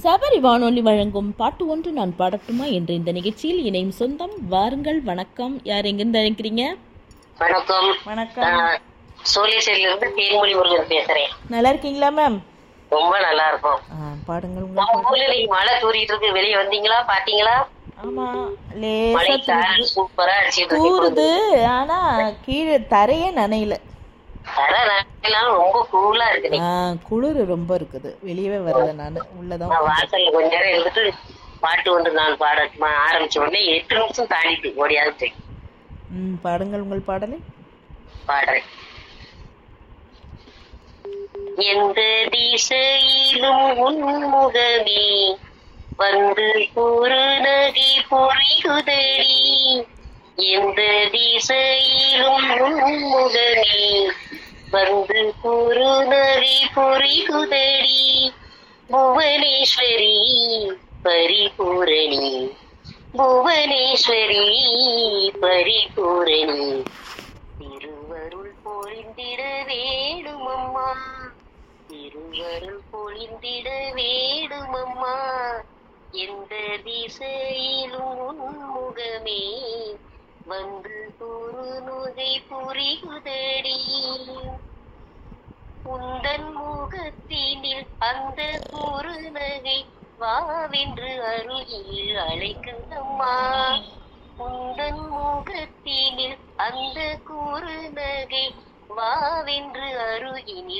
சபரி வானொலி வழங்கும் பாட்டு ஒன்று நான் பாடட்டுமா என்ற இந்த நிகழ்ச்சியில் இணையும் சொந்தம் வாருங்கள் வணக்கம் யார் எங்கிருந்து அழைக்கிறீங்க வணக்கம் வணக்கம் நான் சோழியசேரியில இருந்து தேன்மொழி முருகன் பேசுறேன் நல்லா இருக்கீங்களா மேம் ரொம்ப நல்லா இருக்கும் ஆ, பாடுங்கள் உங்கள் நம்ம ஊர்ல இன்னைக்கு மழை தூரிட்டு இருக்கு வெளியே வந்தீங்களா பாத்தீங்களா ஆமா மழை லேசா சாரல் சூப்பரா அடிச்சிட்டு இருக்கு தூருது ஆனா கீழே தரையே நனையல தர எல்லாம் ரொம்ப கூலா இருக்கு இன்னைக்கு. ஆ, குளிர் ரொம்ப இருக்குது வெளியவே வரல நான் உள்ளதான் நான் வாசல்ல கொஞ்ச நேரம் இருந்துட்டு பாட்டு ஒன்று நான் பாட ஆரம்பிச்ச உடனே எட்டு நிமிஷம் தாண்டிட்டு ஓடியாவது ம் பாடுங்கள் உங்கள் பாடலை பாடுறேன் எந்த திசையிலும் உன்முகமே வந்து ஒரு நதி புரிகுதடி எந்த திசையிலும் உன்முகமே வந்து ஒரு நதி புரிகுதடி புவனேஸ்வரி பரிபூரணி புவனேஸ்வரி பரிபூரணி திருவருள் பொழிந்திட வேணுமம்மா திருவருள் பொழிந்திட வேணுமம்மா எந்த திசையிலும் உன்முகமே வந்து ஒரு நுகை புரிகுதடி உந்தன் முகத்தினில் அந்த குறுநகை வாவென்று அருகில் அழைக்குதம்மா உந்தன் முகத்தினில் அந்த குறுநகை வாவென்று அருகினில்